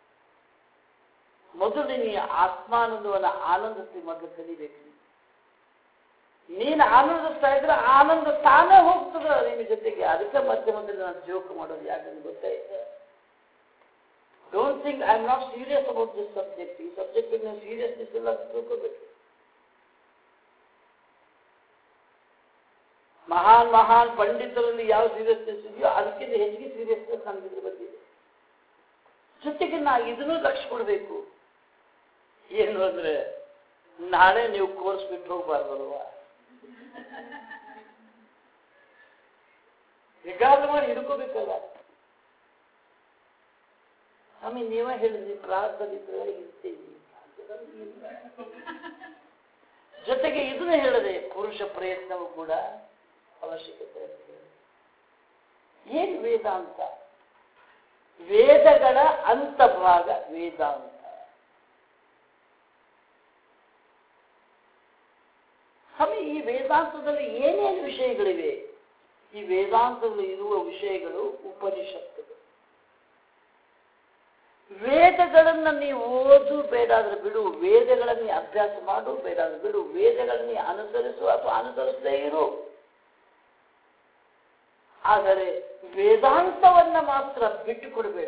ಮೊದಲು ನೀ ಆತ್ಮಾನಂದವನ್ನ ಆನಂದಿಸಿ ಮೊದಲು ಕಲಿಬೇಕು ನೀನು. ನೀನು ಆನಂದಿಸ್ತಾ ಇದ್ರೆ ಆನಂದ ತಾನೇ ಹೋಗ್ತದ ನಿಮ್ಮ ಜೊತೆಗೆ ಅದಕ್ಕೆ ಮತ್ತೆ ಮೊದಲು ನಾನು ಜೋಕ್ ಮಾಡೋದು ಯಾಕಂದ್ರೆ ಗೊತ್ತಾಯ್ತು don't think I am not serious about this subject ಈ ಸಬ್ಜೆಕ್ಟ್ ನೀವು ಸೀರಿಯಸ್ನೆಸ್ ಇಲ್ಲ ಅಂತ ತಿಳ್ಕೋಬೇಕು ಮಹಾನ್ ಮಹಾನ್ ಪಂಡಿತರಲ್ಲಿ ಯಾವ ಸೀರಿಯಸ್ನೆಸ್ ಇದೆಯೋ ಅದಕ್ಕಿಂತ ಹೆಚ್ಚಿಗೆ ಸೀರಿಯಸ್ನೆಸ್ ನಮ್ಗೆ ಇದ್ರ ಬಗ್ಗೆ ಇದೆ ಜೊತೆಗೆ ನಾ ಇದನ್ನೂ ಲಕ್ಷ್ಯ ಕೊಡಬೇಕು ಏನು ಅಂದ್ರೆ ನಾಳೆ ನೀವು ಕೋರ್ಸ್ ಬಿಟ್ಟು ಹೋಗ್ಬಾರ್ದಲ್ವಾ ಹೇಗಾದ್ರೂ ಮಾಡಿ ಹಿಡ್ಕೋಬೇಕಲ್ಲ ಸ್ವಾಮಿ ನೀವೇ ಹೇಳಿದ್ರಿ ಪ್ರಾರ್ಥನಿದ್ರೆ ಇರ್ತೀವಿ ಪ್ರಾರ್ಥದಲ್ಲಿ ಇಲ್ಲ. ಜೊತೆಗೆ ಇದನ್ನ ಹೇಳಿದೆ ಪುರುಷ ಪ್ರಯತ್ನವೂ ಕೂಡ ಅವಶ್ಯಕತೆ ಅಂತ ಹೇಳಿದೆ ಏನು ವೇದಾಂತ ವೇದಗಳ ಅಂತಭಾಗ ವೇದಾಂತ ಸ್ವಾಮಿ ಈ ವೇದಾಂತದಲ್ಲಿ ಏನೇನು ವಿಷಯಗಳಿವೆ ಈ ವೇದಾಂತದಲ್ಲಿ ಇರುವ ವಿಷಯಗಳು ಉಪನಿಷತ್ತುಗಳು ವೇದಗಳನ್ನ ನೀವು ಓದು ಬೇಡಾದ್ರೆ ಬಿಡು ವೇದಗಳನ್ನ ಅಭ್ಯಾಸ ಮಾಡು ಬೇಡಾದ್ರೆ ಬಿಡು ವೇದಗಳನ್ನ ಅನುಸರಿಸು ಅಥವಾ ಅನುಸರಿಸದೇ ಇರು ಆದರೆ ವೇದಾಂತವನ್ನ ಮಾತ್ರ ಬಿಟ್ಟು ಕೊಡಬೇಡ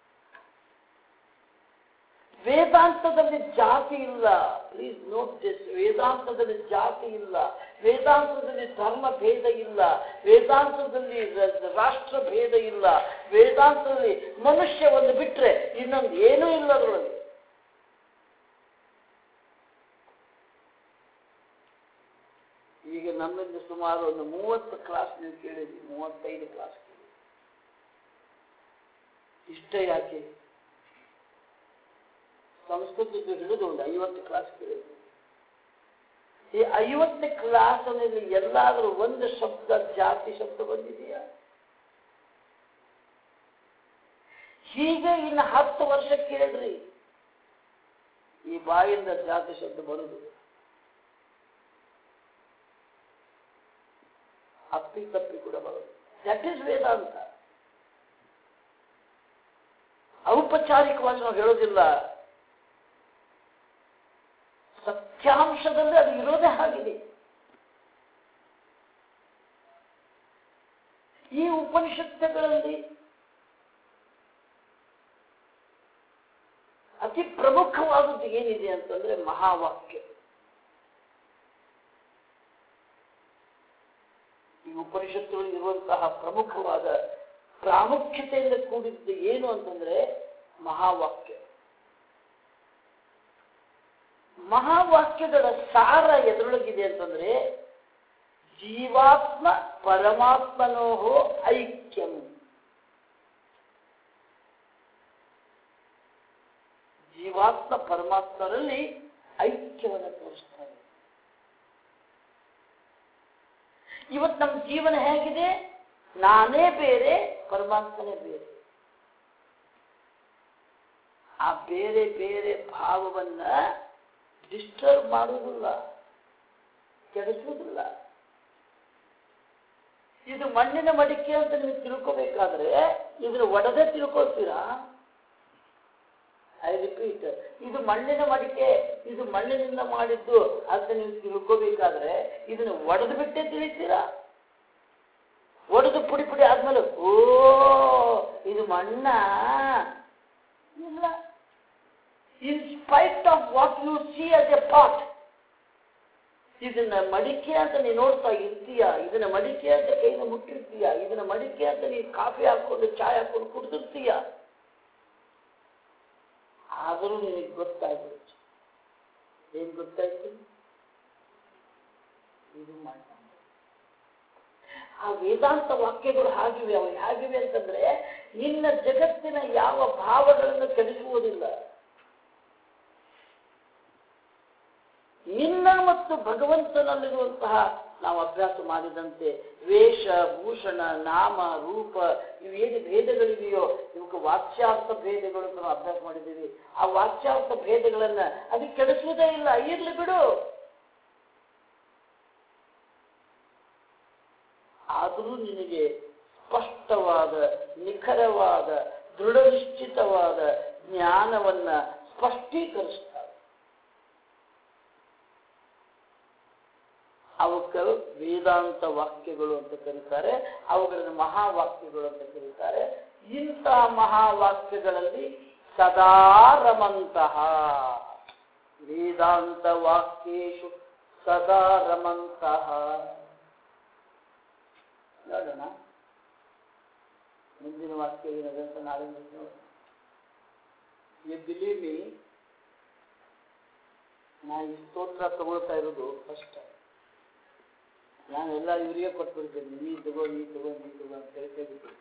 ವೇದಾಂತದಲ್ಲಿ ಜಾತಿ ಇಲ್ಲ ಪ್ಲೀಸ್ ನೋಟ್ ದಿಸ್ ವೇದಾಂತದಲ್ಲಿ ಜಾತಿ ಇಲ್ಲ ವೇದಾಂತದಲ್ಲಿ ಧರ್ಮ ಭೇದ ಇಲ್ಲ ವೇದಾಂತದಲ್ಲಿ ರ- ರಾಷ್ಟ್ರ ಭೇದ ಇಲ್ಲ ವೇದಾಂತದಲ್ಲಿ ಮನುಷ್ಯ ಒಂದು ಬಿಟ್ರೆ ಇನ್ನೊಂದು ಏನೂ ಇಲ್ಲ ಅದರೊಳಗೆ ಈಗ ನಮ್ಮಿಂದ ಸುಮಾರು ಒಂದು ಮೂವತ್ತು ಕ್ಲಾಸ್ ನೀವು ಕೇಳಿದ್ರಿ ಮೂವತ್ತೈದು ಕ್ಲಾಸ್ ಕೇಳಿ ಇಷ್ಟ ಯಾಕೆ ಸಂಸ್ಕೃತದ್ದು ಹಿಡಿದು ಒಂದು ಐವತ್ತು ಕ್ಲಾಸ್ ಕೇಳಿದ್ವಿ ಈ ಐವತ್ತು ಕ್ಲಾಸ್ನಲ್ಲಿ ಎಲ್ಲಾದರೂ ಒಂದು ಶಬ್ದ ಜಾತಿ ಶಬ್ದ ಬಂದಿದೆಯಾ ಹೀಗೆ ಇನ್ನು ಹತ್ತು ವರ್ಷ ಕೇಳ್ರಿ ಈ ಬಾಯಿಂದ ಜಾತಿ ಶಬ್ದ ಬರುದು ಅಪ್ಪಿ ತಪ್ಪಿ ಕೂಡ ಬರೋದು ದಟ್ ಇಸ್ ವೇದಾಂತ ಔಪಚಾರಿಕವಾಗಿ ನಾವು ಹೇಳೋದಿಲ್ಲ ಸತ್ಯಾಂಶದಲ್ಲಿ ಅದು ಇರೋದೇ ಆಗಿದೆ ಈ ಉಪನಿಷತ್ತುಗಳಲ್ಲಿ ಅತಿ ಪ್ರಮುಖವಾದದ್ದು ಏನಿದೆ ಅಂತಂದ್ರೆ ಮಹಾವಾಕ್ಯ ಈ ಉಪನಿಷತ್ತುಗಳಿಗೆ ಇರುವಂತಹ ಪ್ರಮುಖವಾದ ಪ್ರಾಮುಖ್ಯತೆಯಿಂದ ಕೂಡಿದ್ದು ಏನು ಅಂತಂದ್ರೆ ಮಹಾವಾಕ್ಯ ಮಹಾವಾಕ್ಯಗಳ ಸಾರ ಎದರೊಳಗಿದೆ ಅಂತಂದ್ರೆ ಜೀವಾತ್ಮ ಪರಮಾತ್ಮನೋಹೋ ಐಕ್ಯಂ ಜೀವಾತ್ಮ ಪರಮಾತ್ಮರಲ್ಲಿ ಐಕ್ಯವನ್ನು ತೋರಿಸ್ತಾರೆ ಇವತ್ತು ನಮ್ಮ ಜೀವನ ಹೇಗಿದೆ ನಾನೇ ಬೇರೆ ಪರಮಾತ್ಮನೇ ಬೇರೆ ಆ ಬೇರೆ ಬೇರೆ ಭಾವವನ್ನ ಡಿಸ್ಟರ್ಬ್ ಮಾಡುವುದಿಲ್ಲ ಕೆಡಿಸುವುದಿಲ್ಲ ಇದು ಮಣ್ಣಿನ ಮಡಿಕೆ ಅಂತ ನೀವು ತಿಳ್ಕೋಬೇಕಾದ್ರೆ ಇದನ್ನ ಒಡೆದೇ ತಿಳ್ಕೊಳ್ತೀರಾ ಐ ರಿಪೀಟ್ ಇದು ಮಣ್ಣಿನ ಮಡಿಕೆ ಇದು ಮಣ್ಣಿನಿಂದ ಮಾಡಿದ್ದು ಅಂತ ನೀವು ತಿಳ್ಕೋಬೇಕಾದ್ರೆ ಇದನ್ನು ಒಡೆದು ಬಿಟ್ಟೇ ತಿಳಿತೀರಾ ಒಡೆದು ಪುಡಿ ಪುಡಿ ಆದ್ಮೇಲೆ ಓ ಇದು ಮಣ್ಣ ಇಲ್ಲ in spite of what you see us a pot ಇದನ್ನ ಮಡಿಕೆ ಅಂತ ನೀನು ನೋಡ್ತಾ ಇರ್ತೀಯ ಇದನ್ನ ಮಡಿಕೆ ಅಂತ ಕೈನ ಮುಟ್ಟಿರ್ತೀಯ ಇದನ್ನ ಮಡಿಕೆ ಅಂತ ನೀನು ಕಾಫಿ ಹಾಕೊಂಡು ಚಾಯ್ ಹಾಕೊಂಡು ಕುಡಿದಿರ್ತೀಯ ಆದರೂ ನಿನಗೆ ಗೊತ್ತಾಗ್ಬಿಡುತ್ತೆ ಏನ್ ಗೊತ್ತಾಯ್ತು ಇದು ಮಣ್ಣ ಆ ವೇದಾಂತ ವಾಕ್ಯಗಳು ಹಾಗಿವೆ ಅವು ಹೇಗಿವೆ ಅಂತಂದ್ರೆ ನಿನ್ನ ಜಗತ್ತಿನ ಯಾವ ಭಾವಗಳನ್ನು ಕೆಡಿಸುವುದಿಲ್ಲ ನಿನ್ನ ಮತ್ತು ಭಗವಂತನಲ್ಲಿರುವಂತಹ ನಾವು ಅಭ್ಯಾಸ ಮಾಡಿದಂತೆ ವೇಷ ಭೂಷಣ ನಾಮ ರೂಪ ಇವೇನು ಭೇದಗಳಿವೆಯೋ ಇವಕ್ಕೆ ವಾಚ್ಯಾರ್ಥ ಭೇದಗಳು ಅಂತ ನಾವು ಅಭ್ಯಾಸ ಮಾಡಿದ್ದೀವಿ ಆ ವಾಚ್ಯಾರ್ಥ ಭೇದಗಳನ್ನ ಅದು ಕೆಡಿಸುವುದೇ ಇಲ್ಲ ಇರ್ಲಿ ಬಿಡು ಆದರೂ ನಿನಗೆ ಸ್ಪಷ್ಟವಾದ ನಿಖರವಾದ ದೃಢ ನಿಶ್ಚಿತವಾದ ಜ್ಞಾನವನ್ನ ಸ್ಪಷ್ಟೀಕರಿಸ್ತಾರೆ ಅವಕ್ಕೆ ವೇದಾಂತ ವಾಕ್ಯಗಳು ಅಂತ ಕರೀತಾರೆ ಅವುಗಳನ್ನು ಮಹಾವಾಕ್ಯಗಳು ಅಂತ ಕರೀತಾರೆ ಇಂತಹ ಮಹಾವಾಕ್ಯಗಳಲ್ಲಿ ಸದಾ ರಮಂತಹ ವೇದಾಂತ ವಾಕ್ಯೇಶು ಸದಾ ರಮಂತಹ ನೋಡೋಣ ಮುಂದಿನ ವಾಕ್ಯ ಏನದೆ ಅಂತ ನಾಳೆ ನೋಡೋಣ ಯು ಬಿಲೀವ್ ಮೀ ನಾ ಈ ಸ್ತೋತ್ರ ತಗೊಳ್ತಾ ಇರೋದು ಫಸ್ಟ್ ಟೈಮ್ ನಾನು ಎಲ್ಲ ಇವರಿಗೆ ಕೊಟ್ಬಿಡ್ತೇನೆ ನೀ ತಗೋ ನೀ ತಗೋ ನೀ ತಗೋ ಅಂತ ಹೇಳಿ ತೆಗೆದುಬಿಡ್ತೇನೆ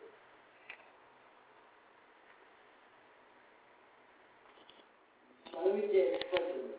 ಅವಿದ್ಯೆ ಎಕ್ಸ್ಪರ್ಟ್